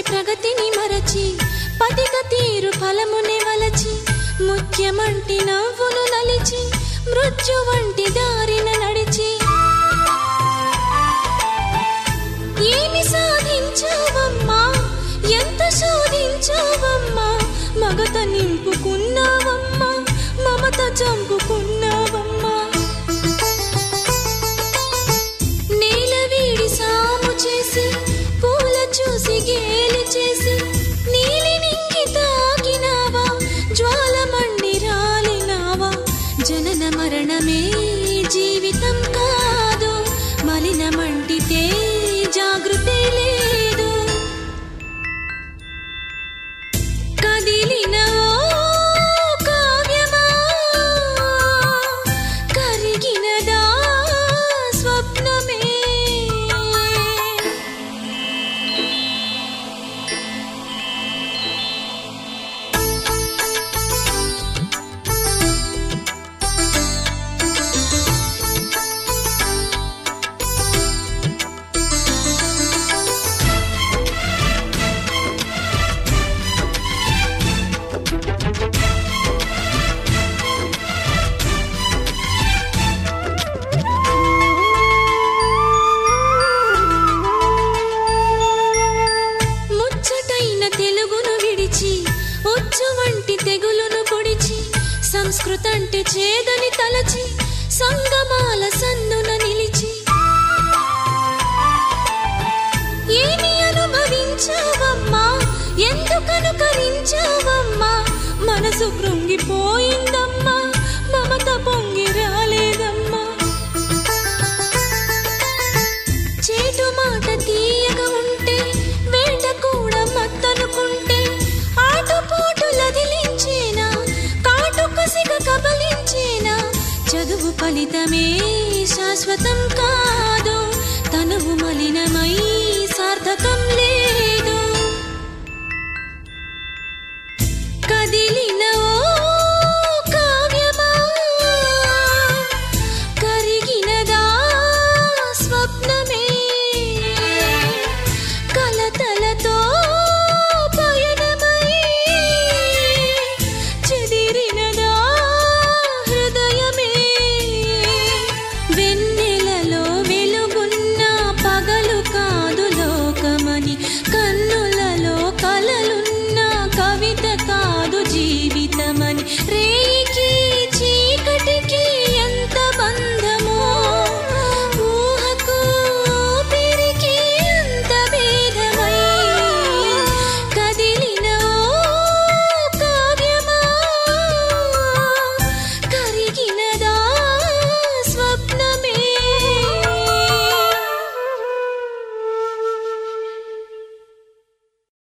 ప్రగతిని మరచి పతిత తీరు ఫలముని వలచి ముఖ్యమంటి నవ్వును నలిచి మృత్యు వంటి దారిన నడిచి ఏమి సాధించావమ్మా ఎంత శోధించావమ్మా మగత నింపుకున్నావమ్మా మమత చంపుకున్నావమ్మా నేల వీడి సాము చేసి పూల చూసి గేలి చేసి నీలి నింగి తాకినావా జ్వాల మండి రాలినావా జనన మరణమే జీవితం కాదు మలినమంటితే జాగృతే లేదు కదిలిన ఓ కావ్యమా కరిగినదా స్వప్నమే ముచ్చటైన తెలుగును విడిచి ఉచ్చు వంటి తెగులును పొడిచి సంస్కృతంటే చేదని తలచి సంగమాల సందున నిలిచి ఏమి అనుభవించావమ్మా ఎందుకను కరించావమ్మా మనసు కృంగిపోయిందమ్మా మమత పొంగి రాలేదమ్మా చేటు మాట తీయగా ఉంటే వేట కూడా మత్తనుకుంటే ఆటుపోటులదిలించేనా కాటు కసిగా కబలించేనా చదువు ఫలితమే శాశ్వతం కా